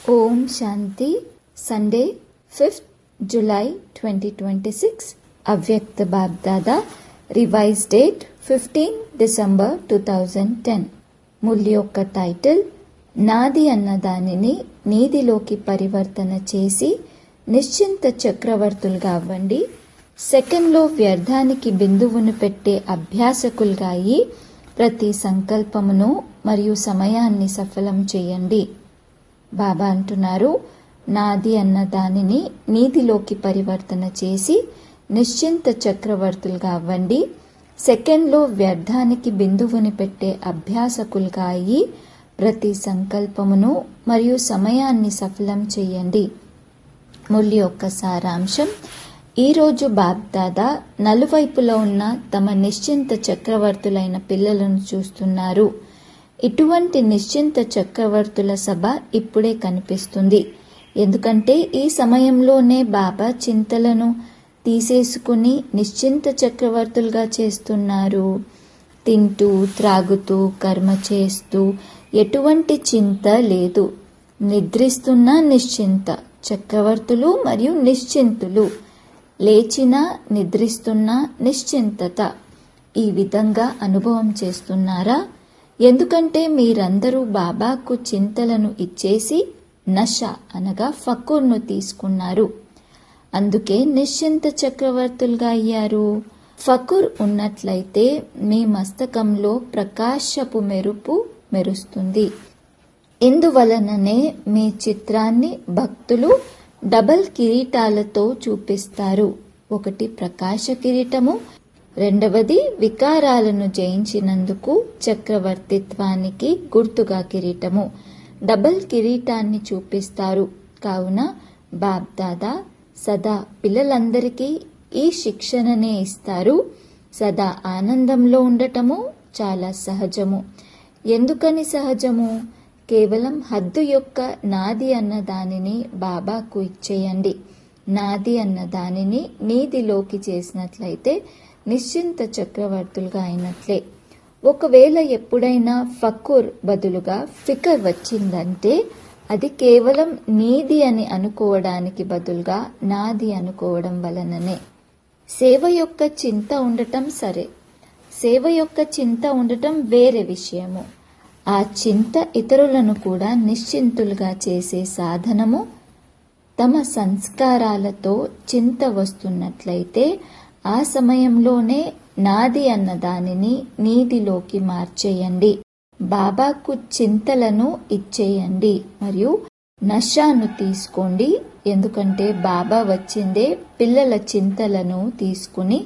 ఓం Shanti Sunday fifth July twenty twenty six Avyakt BapDada revise date fifteen December two thousand ten ముల్లి యొక్క title నాది అన్న దానిని నీదిలోకి పరివర్తన చేసి నిశ్చింత చక్రవర్తులుగా అవ్వండి సెకండ్లో వ్యర్థానికి బిందువును పెట్టే అభ్యాసకులుగా అయి ప్రతి సంకల్పమును మరియు సమయాన్ని సఫలం చేయండి బాబా అంటున్నారు నాది అన్న దానిని నీతిలోకి పరివర్తన చేసి నిశ్చింత చక్రవర్తులుగా అవ్వండి సెకండ్లో వ్యర్థానికి బిందువుని పెట్టే అభ్యాసకులుగా అయి ప్రతి సంకల్పమును మరియు సమయాన్ని సఫలం చేయండి ముల్లి యొక్క సారాంశం ఈరోజు బాబ్దాదా నలువైపులో ఉన్న తమ నిశ్చింత చక్రవర్తులైన పిల్లలను చూస్తున్నారు ఇటువంటి నిశ్చింత చక్రవర్తుల సభ ఇప్పుడే కనిపిస్తుంది ఎందుకంటే ఈ సమయంలోనే బాబా చింతలను తీసేసుకుని నిశ్చింత చక్రవర్తులుగా చేస్తున్నారు తింటూ త్రాగుతూ కర్మ చేస్తూ ఎటువంటి చింత లేదు నిద్రిస్తున్న నిశ్చింత చక్రవర్తులు మరియు నిశ్చింతులు లేచిన నిద్రిస్తున్న నిశ్చింతత ఈ విధంగా అనుభవం చేస్తున్నారా ఎందుకంటే మీరందరూ బాబాకు చింతలను ఇచ్చేసి నష అనగా ఫకూర్ను తీసుకున్నారు అందుకే నిశ్చింత చక్రవర్తులుగా అయ్యారు ఫకూర్ ఉన్నట్లయితే మీ మస్తకంలో ప్రకాశపు మెరుపు మెరుస్తుంది ఇందువలననే మీ చిత్రాన్ని భక్తులు డబల్ కిరీటాలతో చూపిస్తారు ఒకటి ప్రకాశ కిరీటము రెండవది వికారాలను జయించినందుకు చక్రవర్తిత్వానికి గుర్తుగా కిరీటము డబల్ కిరీటాన్ని చూపిస్తారు కావున బాబ్దాదా సదా పిల్లలందరికీ ఈ శిక్షణనే ఇస్తారు సదా ఆనందంలో ఉండటము చాలా సహజము ఎందుకని సహజము కేవలం హద్దు యొక్క నాది అన్న దానిని బాబాకు ఇచ్చేయండి నాది అన్న దానిని నీదిలోకి చేసినట్లయితే నిశ్చింత చక్రవర్తులుగా అయినట్లే ఒకవేళ ఎప్పుడైనా ఫకూర్ బదులుగా ఫికర్ వచ్చిందంటే అది కేవలం నీది అని అనుకోవడానికి బదులుగా నాది అనుకోవడం వలననే సేవ యొక్క చింత ఉండటం సరే సేవ యొక్క చింత ఉండటం వేరే విషయము ఆ చింత ఇతరులను కూడా నిశ్చింతులుగా చేసే సాధనము తమ సంస్కారాలతో చింత వస్తున్నట్లయితే ఆ సమయంలోనే నాది అన్న దానిని నీదిలోకి మార్చేయండి బాబాకు చింతలను ఇచ్చేయండి మరియు నషాను తీసుకోండి ఎందుకంటే బాబా వచ్చిందే పిల్లల చింతలను తీసుకుని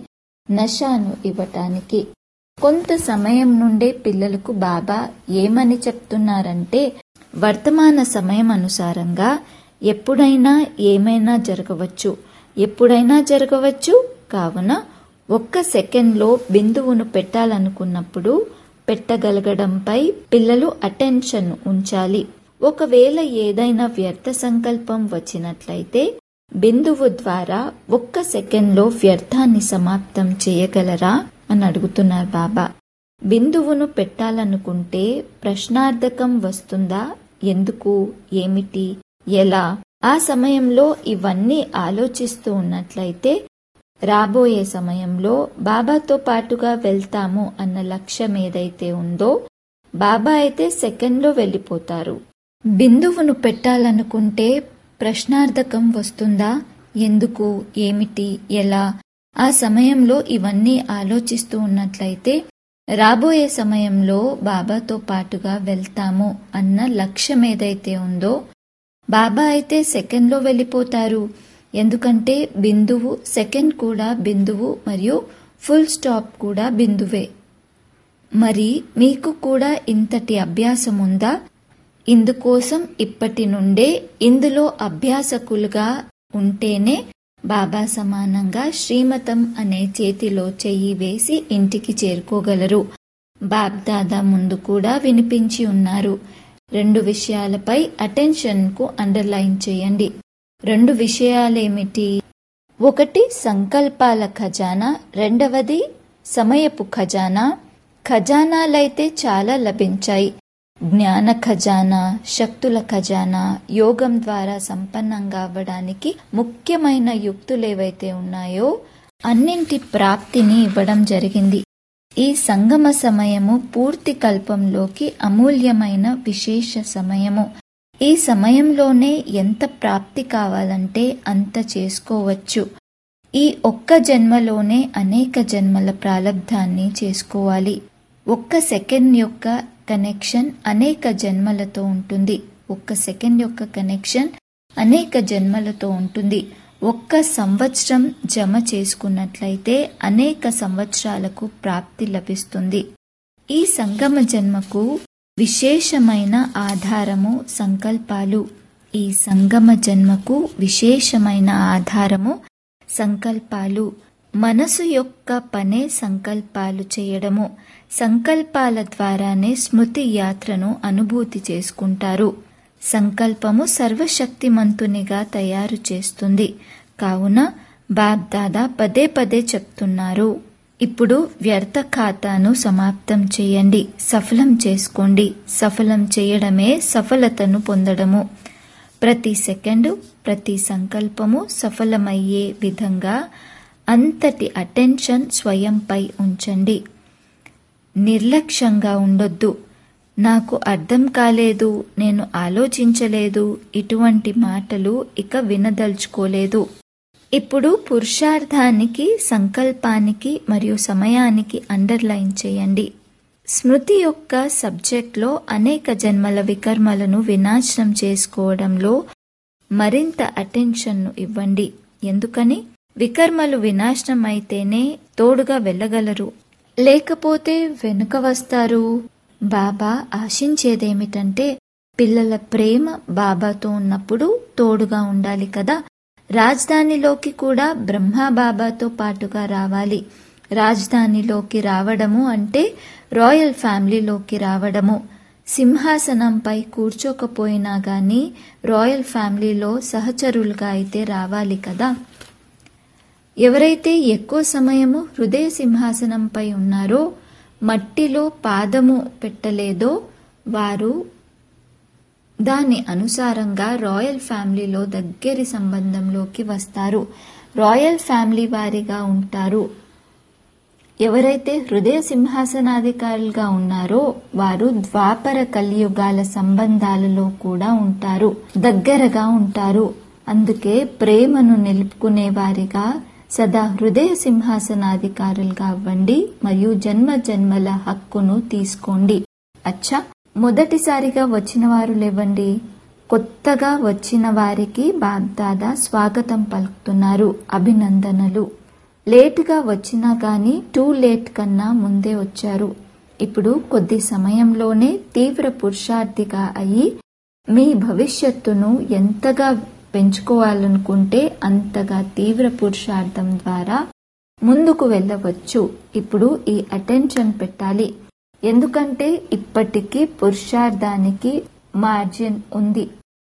నషాను ఇవ్వటానికి కొంత సమయం నుండే పిల్లలకు బాబా ఏమని చెప్తున్నారంటే వర్తమాన సమయం అనుసారంగా ఎప్పుడైనా ఏమైనా జరగవచ్చు ఎప్పుడైనా జరగవచ్చు కావున ఒక్క సెకండ్లో బిందువును పెట్టాలనుకున్నప్పుడు పెట్టగలగడంపై పిల్లలు అటెన్షన్ ఉంచాలి ఒకవేళ ఏదైనా వ్యర్థ సంకల్పం వచ్చినట్లయితే బిందువు ద్వారా ఒక్క సెకండ్లో వ్యర్థాన్ని సమాప్తం చేయగలరా అని అడుగుతున్నారు బాబా బిందువును పెట్టాలనుకుంటే ప్రశ్నార్థకం వస్తుందా ఎందుకు ఏమిటి ఎలా ఆ సమయంలో ఇవన్నీ ఆలోచిస్తూ ఉన్నట్లయితే రాబోయే సమయంలో బాబాతో పాటుగా వెళ్తాము అన్న లక్ష్యం ఏదైతే ఉందో బాబా అయితే సెకండ్లో వెళ్ళిపోతారు బిందువును పెట్టాలనుకుంటే ప్రశ్నార్థకం వస్తుందా ఎందుకు ఏమిటి ఎలా ఆ సమయంలో ఇవన్నీ ఆలోచిస్తూ ఉన్నట్లయితే రాబోయే సమయంలో బాబాతో పాటుగా వెళ్తాము అన్న లక్ష్యం ఏదైతే ఉందో బాబా అయితే సెకండ్లో వెళ్ళిపోతారు ఎందుకంటే బిందువు సెకండ్ కూడా బిందువు మరియు ఫుల్ స్టాప్ కూడా బిందువే మరి మీకు కూడా ఇంతటి అభ్యాసం ఉందా ఇందుకోసం ఇప్పటి నుండే ఇందులో అభ్యాసకులుగా ఉంటేనే బాబా సమానంగా శ్రీమతం అనే చేతిలో చెయ్యి వేసి ఇంటికి చేరుకోగలరు బాబ్దాదా ముందు కూడా వినిపించి ఉన్నారు రెండు విషయాలపై అటెన్షన్కు అండర్లైన్ చేయండి రెండు విషయాలేమిటి ఒకటి సంకల్పాల ఖజానా రెండవది సమయపు ఖజానా ఖజానాలైతే చాలా లభించాయి జ్ఞాన ఖజానా శక్తుల ఖజానా యోగం ద్వారా సంపన్నంగా అవ్వడానికి ముఖ్యమైన యుక్తులు ఏవైతే ఉన్నాయో అన్నింటి ప్రాప్తిని ఇవ్వడం జరిగింది ఈ సంగమ సమయము పూర్తి కల్పంలోకి అమూల్యమైన విశేష సమయము ఈ సమయంలోనే ఎంత ప్రాప్తి కావాలంటే అంత చేసుకోవచ్చు ఈ ఒక్క జన్మలోనే అనేక జన్మల ప్రాలబ్ధాన్ని చేసుకోవాలి ఒక్క సెకండ్ యొక్క కనెక్షన్ అనేక జన్మలతో ఉంటుంది ఒక్క సెకండ్ యొక్క కనెక్షన్ అనేక జన్మలతో ఉంటుంది ఒక్క సంవత్సరం జమ చేసుకున్నట్లయితే అనేక సంవత్సరాలకు ప్రాప్తి లభిస్తుంది ఈ సంగమ జన్మకు విశేషమైన ఆధారము సంకల్పాలు ఈ సంగమ జన్మకు విశేషమైన ఆధారము సంకల్పాలు మనసు యొక్క పనే సంకల్పాలు చేయడము సంకల్పాల ద్వారానే స్మృతి యాత్రను అనుభూతి చేసుకుంటారు సంకల్పము సర్వశక్తిమంతునిగా తయారు చేస్తుంది కావున బాబ్దాదా పదే పదే చెప్తున్నారు ఇప్పుడు వ్యర్థ ఖాతాను సమాప్తం చేయండి సఫలం చేసుకోండి సఫలం చేయడమే సఫలతను పొందడము ప్రతి సెకండు ప్రతి సంకల్పము సఫలమయ్యే విధంగా అంతటి అటెన్షన్ స్వయంపై ఉంచండి నిర్లక్ష్యంగా ఉండొద్దు నాకు అర్థం కాలేదు నేను ఆలోచించలేదు ఇటువంటి మాటలు ఇక వినదలుచుకోలేదు ఇప్పుడు పురుషార్థానికి సంకల్పానికి మరియు సమయానికి అండర్లైన్ చేయండి స్మృతి యొక్క సబ్జెక్ట్లో అనేక జన్మల వికర్మలను వినాశనం చేసుకోవడంలో మరింత అటెన్షన్ను ఇవ్వండి ఎందుకని వికర్మలు వినాశనం అయితేనే తోడుగా వెళ్ళగలరు లేకపోతే వెనుక వస్తారు బాబా ఆశించేదేమిటంటే పిల్లల ప్రేమ బాబాతో ఉన్నప్పుడు తోడుగా ఉండాలి కదా రాజధానిలోకి కూడా బ్రహ్మ బాబాతో పాటుగా రావాలి రాజధానిలోకి రావడము అంటే రాయల్ ఫ్యామిలీలోకి రావడము సింహాసనంపై కూర్చోకపోయినా గాని రాయల్ ఫ్యామిలీలో సహచరులుగా అయితే రావాలి కదా ఎవరైతే ఎక్కువ సమయము హృదయ సింహాసనంపై ఉన్నారో మట్టిలో పాదము పెట్టలేదో వారు దాని అనుసారంగా రాయల్ ఫ్యామిలీలో దగ్గరి సంబంధంలోకి వస్తారు రాయల్ ఫ్యామిలీ వారిగా ఉంటారు ఎవరైతే హృదయ సింహాసనాధికారులుగా ఉన్నారో వారు ద్వాపర కలియుగాల సంబంధాలలో కూడా ఉంటారు దగ్గరగా ఉంటారు అందుకే ప్రేమను నిలుపుకునే వారిగా సదా హృదయ సింహాసనాధికారులుగా అవ్వండి మరియు జన్మ జన్మల హక్కును తీసుకోండి అచ్చా మొదటిసారిగా వచ్చిన వారు లేవండి కొత్తగా వచ్చిన వారికి బాగ్దాదా స్వాగతం పలుకుతున్నారు అభినందనలు లేటుగా వచ్చినా గాని టూ లేట్ కన్నా ముందే వచ్చారు ఇప్పుడు కొద్ది సమయంలోనే తీవ్ర పురుషార్థిగా అయి మీ భవిష్యత్తును ఎంతగా పెంచుకోవాలనుకుంటే అంతగా తీవ్ర పురుషార్థం ద్వారా ముందుకు వెళ్ళవచ్చు ఇప్పుడు ఈ అటెన్షన్ పెట్టాలి ఎందుకంటే ఇప్పటికీ పురుషార్థానికి మార్జిన్ ఉంది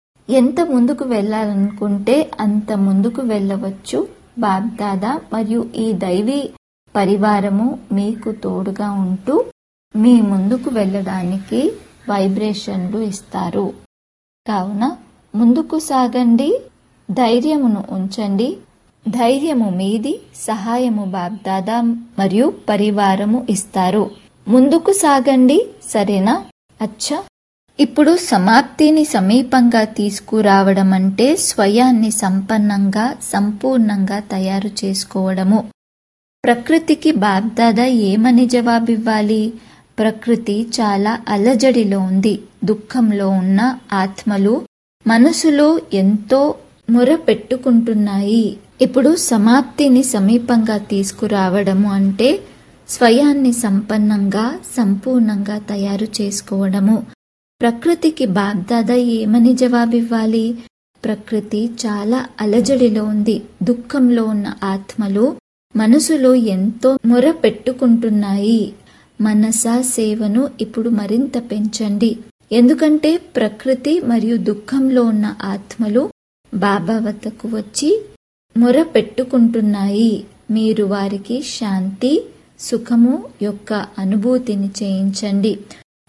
ఎంత ముందుకు వెళ్ళాలనుకుంటే అంత ముందుకు వెళ్ళవచ్చు బాబ్దాదా మరియు ఈ దైవీ పరివారము మీకు తోడుగా ఉంటూ మీ ముందుకు వెళ్ళడానికి వైబ్రేషన్లు ఇస్తారు కావున ముందుకు సాగండి ధైర్యమును ఉంచండి ధైర్యము మీది సహాయము బాబ్దాదా మరియు పరివారము ఇస్తారు ముందుకు సాగండి సరేనా అచ్చా ఇప్పుడు సమాప్తిని సమీపంగా తీసుకురావడం అంటే స్వయాన్ని సంపన్నంగా సంపూర్ణంగా తయారు చేసుకోవడము ప్రకృతికి బాబ్దాదా ఏమని జవాబివ్వాలి ప్రకృతి చాలా అలజడిలో ఉంది దుఃఖంలో ఉన్న ఆత్మలు మనసులో ఎంతో మొర పెట్టుకుంటున్నాయి ఇప్పుడు సమాప్తిని సమీపంగా తీసుకురావడము అంటే స్వయాన్ని సంపన్నంగా సంపూర్ణంగా తయారు చేసుకోవడము ప్రకృతికి బాగ్దాదా ఏమని జవాబివ్వాలి ప్రకృతి చాలా అలజడిలో ఉంది దుఃఖంలో ఉన్న ఆత్మలు మనసులో ఎంతో మొర పెట్టుకుంటున్నాయి మనస సేవను ఇప్పుడు మరింత పెంచండి ఎందుకంటే ప్రకృతి మరియు దుఃఖంలో ఉన్న ఆత్మలు బాబా వద్దకు వచ్చి మొర పెట్టుకుంటున్నాయి మీరు వారికి శాంతి సుఖము యొక్క అనుభూతిని చేయించండి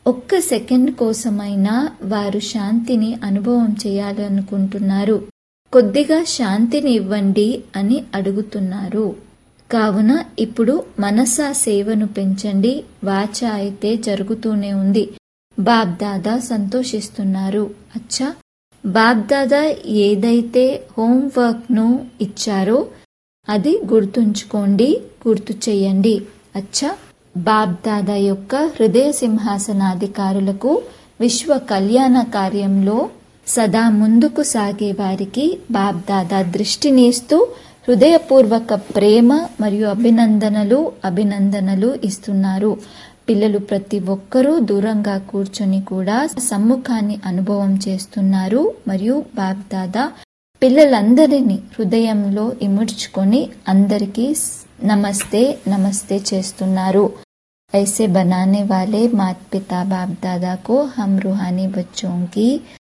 ఒక్క సెకండ్ కోసమైనా వారు శాంతిని అనుభవం చేయాలనుకుంటున్నారు కొద్దిగా శాంతిని ఇవ్వండి అని అడుగుతున్నారు కావున ఇప్పుడు మనసా సేవను పెంచండి వాచ అయితే జరుగుతూనే ఉంది బాబ్దాదా సంతోషిస్తున్నారు అచ్చా బాబ్దాదా ఏదైతే హోంవర్క్ను ఇచ్చారో అది గుర్తుంచుకోండి గుర్తు చేయండి అచ్చా బాబ్దాదా యొక్క హృదయ సింహాసనాధికారులకు విశ్వ కళ్యాణ కార్యంలో సదా ముందుకు సాగే వారికి బాబ్దాదా దృష్టినిస్తూ హృదయపూర్వక ప్రేమ మరియు అభినందనలు అభినందనలు ఇస్తున్నారు పిల్లలు ప్రతి ఒక్కరూ దూరంగా కూర్చొని కూడా సమ్ముఖాన్ని అనుభవం చేస్తున్నారు మరియు బాబ్దాదా పిల్లలందరినీ హృదయంలో ఇముడ్చుకొని అందరికీ నమస్తే నమస్తే చేస్తున్నారు ऐसे बनाने वाले माता पिता बाप दादा को हम रूहानी बच्चों की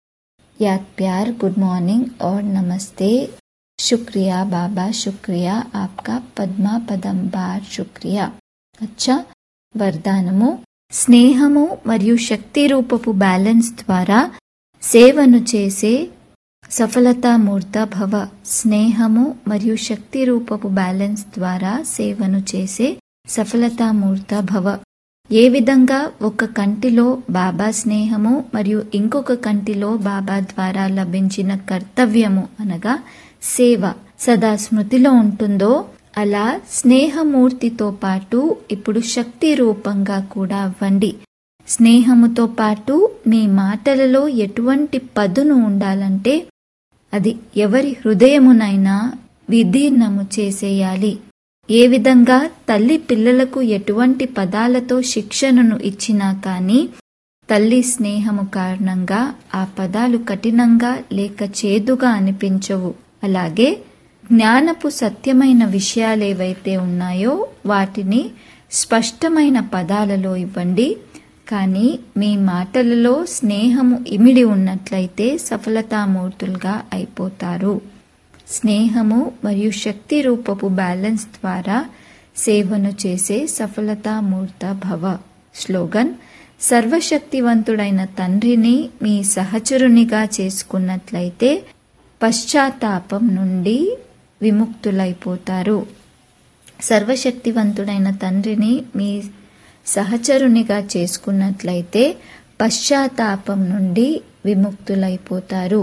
याद प्यार गुड मॉर्निंग और नमस्ते शुक्रिया बाबा शुक्रिया आपका पद्मा పదంబార్ శుక్రియా అచ్చా వరదానము స్నేహము మరియు శక్తి రూపపు బ్యాలెన్స్ ద్వారా సేవను చేసే సఫలతామూర్త భవ స్నేహము మరియు శక్తి రూపపు బ్యాలెన్స్ ద్వారా సేవను చేసే సఫలతామూర్త భవ ఏ విధంగా ఒక కంటిలో బాబా స్నేహము మరియు ఇంకొక కంటిలో బాబా ద్వారా లభించిన కర్తవ్యము అనగా సేవ సదా స్మృతిలో ఉంటుందో అలా స్నేహమూర్తితో పాటు ఇప్పుడు శక్తి రూపంగా కూడా అవ్వండి స్నేహముతో పాటు మీ మాటలలో ఎటువంటి పదును ఉండాలంటే అది ఎవరి హృదయమునైనా విదీర్ణము చేసేయాలి ఏ విధంగా తల్లి పిల్లలకు ఎటువంటి పదాలతో శిక్షణను ఇచ్చినా కానీ తల్లి స్నేహము కారణంగా ఆ పదాలు కఠినంగా లేక చేదుగా అనిపించవు అలాగే జ్ఞానపు సత్యమైన విషయాలేవైతే ఉన్నాయో వాటిని స్పష్టమైన పదాలలో ఇవ్వండి కానీ మీ మాటలలో స్నేహము ఇమిడి ఉన్నట్లయితే సఫలతామూర్తులుగా అయిపోతారు స్నేహము మరియు శక్తి రూపపు బ్యాలెన్స్ ద్వారా సేవను చేసే సఫలతామూర్త భవ స్లోగన్ సర్వశక్తివంతుడైన తండ్రిని మీ సహచరునిగా చేసుకున్నట్లయితే పశ్చాత్తాపం నుండి విముక్తులైపోతారు సర్వశక్తివంతుడైన తండ్రిని మీ సహచరునిగా చేసుకున్నట్లయితే పశ్చాత్తాపం నుండి విముక్తులైపోతారు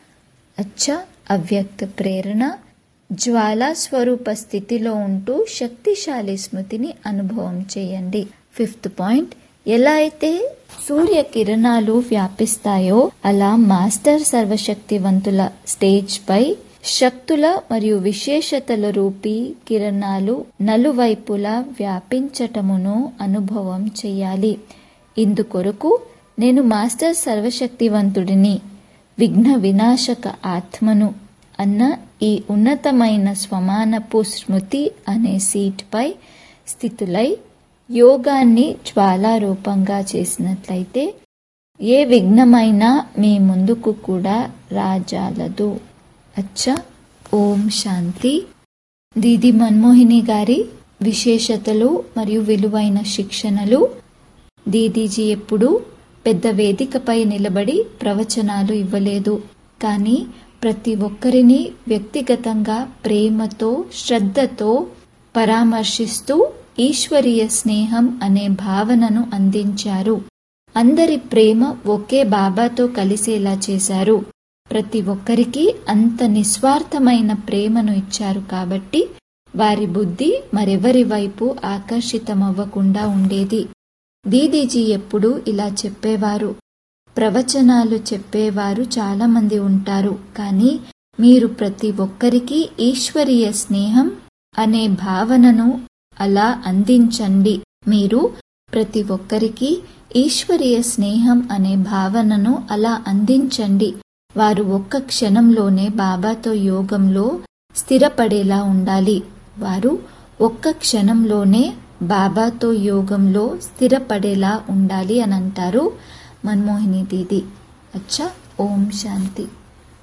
అచ్చా అవ్యక్త ప్రేరణ జ్వాలా స్వరూప స్థితిలో ఉంటూ శక్తిశాలి స్మృతిని అనుభవం చేయండి ఫిఫ్త్ పాయింట్ ఎలా అయితే సూర్య కిరణాలు వ్యాపిస్తాయో అలా మాస్టర్ సర్వశక్తివంతుల స్టేజ్ పై శక్తుల మరియు విశేషతల రూపీ కిరణాలు నలువైపులా వ్యాపించటమును అనుభవం చెయ్యాలి ఇందుకొరకు నేను మాస్టర్ సర్వశక్తివంతుడిని విఘ్న వినాశక ఆత్మను అన్న ఈ ఉన్నతమైన స్వమానపు స్మృతి అనే సీట్పై స్థితులై యోగాన్ని జ్వాలారూపంగా చేసినట్లయితే ఏ విఘ్నమైనా మీ ముందుకు కూడా రాజాలదు అచ్చా ఓం శాంతి దీది మన్మోహిని గారి విశేషతలు మరియు విలువైన శిక్షణలు దీదీజీ ఎప్పుడు పెద్ద వేదికపై నిలబడి ప్రవచనాలు ఇవ్వలేదు కానీ ప్రతి ఒక్కరిని వ్యక్తిగతంగా ప్రేమతో శ్రద్ధతో పరామర్శిస్తూ ఈశ్వరీయ స్నేహం అనే భావనను అందించారు అందరి ప్రేమ ఒకే బాబాతో కలిసేలా చేశారు ప్రతి ఒక్కరికి అంత నిస్వార్థమైన ప్రేమను ఇచ్చారు కాబట్టి వారి బుద్ధి మరెవరి వైపు ఆకర్షితమవ్వకుండా ఉండేది దీదీజీ ఎప్పుడూ ఇలా చెప్పేవారు ప్రవచనాలు చెప్పేవారు చాలామంది ఉంటారు కానీ మీరు ప్రతి ఒక్కరికి ఈశ్వరీయ స్నేహం అనే భావనను అలా అందించండి మీరు ప్రతి ఒక్కరికి ఈశ్వరీయ స్నేహం అనే భావనను అలా అందించండి వారు ఒక్క క్షణంలోనే బాబాతో యోగంలో స్థిరపడేలా ఉండాలి వారు ఒక్క క్షణంలోనే బాబాతో యోగంలో స్థిరపడేలా ఉండాలి అని అంటారు మన్మోహిని దీది అచ్చా ఓం శాంతి